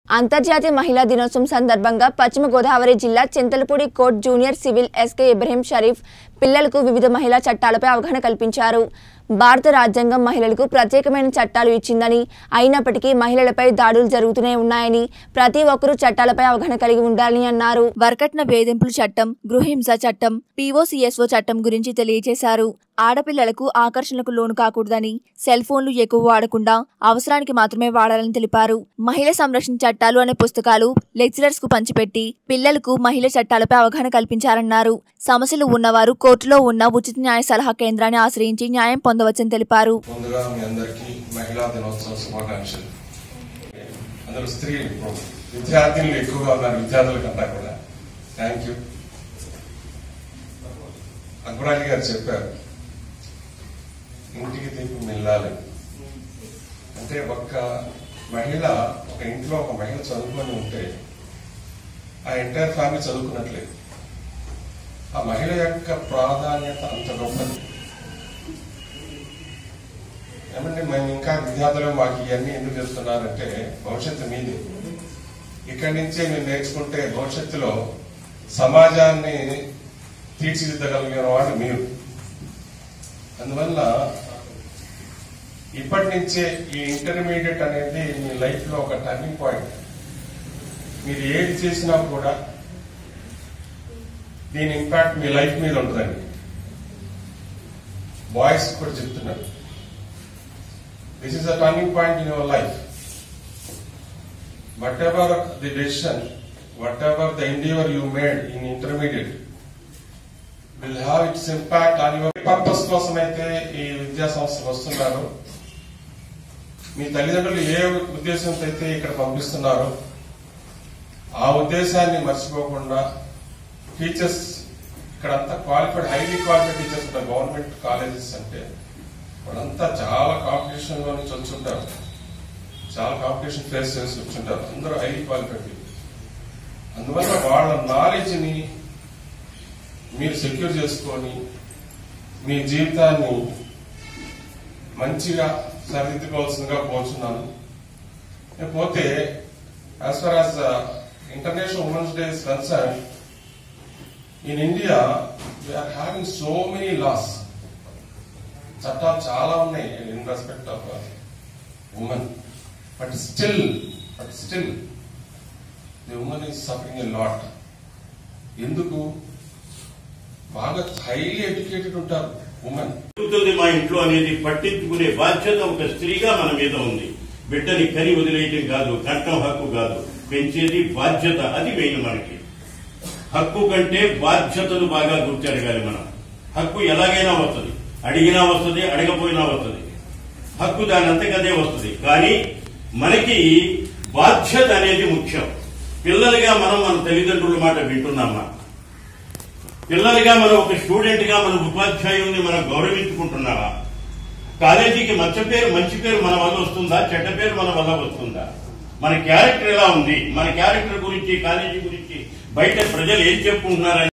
అంతర్జాతీయ మహిళా దినోత్సవం సందర్భంగా పశ్చిమ గోదావరి జిల్లా Chintalapudi court junior civil SK Ibrahim Sharif పిల్లలకు వివిధ మహిళా చట్టాలపై అవగాహన కల్పించారు భారత రాజ్యాంగం మహిళలకు ప్రత్యేకమైన చట్టాలు ఇచ్చిందని అయినప్పటికీ మహిళలపై దాడులు జరుగుతూనే ఉన్నాయని ప్రతి ఒక్కరూ చట్టాలపై అవగాహన కలిగి ఉండాలని అన్నారు వర్కట్న వేధింపుల చట్టం గృహహింస చట్టం పీఓసీఎస్ఓ చట్టం గురించి తెలియజేశారు ఆడపిల్లలకు ఆకర్షణలకు లోను కాకూడదని సెల్ ఫోన్లు ఎక్కువ వాడకుండా అవసరానికి మాత్రమే వాడాలని తెలిపారు మహిళా సంరక్షణ చట్టాలు అనే పుస్తకాలు లెక్చరర్స్ కు పంచిపెట్టి పిల్లలకు మహిళా చట్టాలపై అవగాహన కల్పించారన్నారు సమస్యలు ఉన్నవారు కోర్టులో ఉన్న ఉచిత న్యాయ సలహా కేంద్రాన్ని ఆశ్రయించి న్యాయం పొందవచ్చని తెలిపారు ముందుగా మీ అందరికీ మహిళా దినోత్సవ శుభాకాంక్షలు అందరూ స్త్రీలు ఇప్పుడు విద్యార్థినులు ఎక్కువగా ఉన్నారు విద్యార్థుల కన్నా కూడా థ్యాంక్ యూ అక్బరాలి గారు చెప్పారు ఇంటికి దీపం వెళ్ళాలి అంటే ఒక్క మహిళ ఒక ఇంట్లో ఒక మహిళ చదువుకొని ఉంటే ఆ ఎంటైర్ ఫ్యామిలీ చదువుకున్నట్లేదు ఆ మహిళ యొక్క ప్రాధాన్యత అంత గొప్పది ఏమంటే మేము ఇంకా విద్యార్థులు మాకు ఇవన్నీ ఎందుకు చేస్తున్నారంటే భవిష్యత్తు మీది ఇక్కడి నుంచే మీరు నేర్చుకుంటే భవిష్యత్తులో సమాజాన్ని తీర్చిదిద్దగలిగిన వాళ్ళు మీరు అందువల్ల ఇప్పటి నుంచే ఈ ఇంటర్మీడియట్ అనేది మీ లైఫ్ లో ఒక టర్నింగ్ పాయింట్ మీరు ఏది చేసినా కూడా దీని ఇంపాక్ట్ మీ లైఫ్ మీద ఉంటుందండి బాయ్స్ కూడా చెప్తున్నారు This is a turning point in your life. Whatever the decision, whatever the endeavor you made in intermediate will have its impact on your purpose కోసం అయితే ఈ విద్యా సంస్థలు వస్తున్నారు మీ తల్లిదండ్రులు ఏ ఉద్దేశంతో అయితే ఇక్కడ పంపిస్తున్నారో ఆ ఉద్దేశాన్ని మర్చిపోకుండా టీచర్స్ ఇక్కడ అంతా క్వాలిఫైడ్ హైలీ క్వాలిఫైడ్ టీచర్స్ ఉంటారు గవర్నమెంట్ కాలేజెస్ అంటే వాళ్ళంతా చాలా కాంపిటీషన్ లో నుంచి వచ్చుంటారు చాలా కాంపిటీషన్ ఫేస్ చేసి వచ్చుంటారు అందరూ హైలీ క్వాలిఫైడ్ అందువల్ల వాళ్ళ నాలెడ్జ్ ని మీరు సెక్యూర్ చేసుకొని మీ జీవితాన్ని మంచిగా సరిదిద్దుకోవాల్సిందిగా కోరుచున్నాను పోతే as far as international women's day is concern in India we are having so many laws చట్టాలు చాలా ఉన్నాయి in respect of women but still but still the women is suffering a lot ఎందుకు బాగా హైలీ ఎడ్యుకేటెడ్ ఉంటారు women జరుగుతుంది మా ఇంట్లో అనేది పట్టించుకునే బాధ్యత ఒక స్త్రీగా మన మీద ఉంది బిడ్డని కని వదిలేయటం కాదు కట్నం హక్కు కాదు పెంచేది బాధ్యత అది మెయిన్ మనకి హక్కు కంటే బాధ్యతలు బాగా గుర్తెరగాలి మనం హక్కు ఎలాగైనా వస్తుంది అడిగినా వస్తుంది అడగపోయినా వస్తుంది హక్కు దాని అంతకదే వస్తుంది కానీ మనకి బాధ్యత అనేది ముఖ్యం పిల్లలుగా మనం మన తల్లిదండ్రుల మాట వింటున్నామా పిల్లలుగా మనం ఒక స్టూడెంట్ గా మన ఉపాధ్యాయుల్ని మనం గౌరవించుకుంటున్నామా కాలేజీకి మంచి పేరు మంచి పేరు మన వల్ల వస్తుందా చెడ్డ పేరు మన వల్ల వస్తుందా మన క్యారెక్టర్ ఎలా ఉంది మన క్యారెక్టర్ గురించి కాలేజీ గురించి బయట ప్రజలు ఏం చెప్పుకుంటున్నారని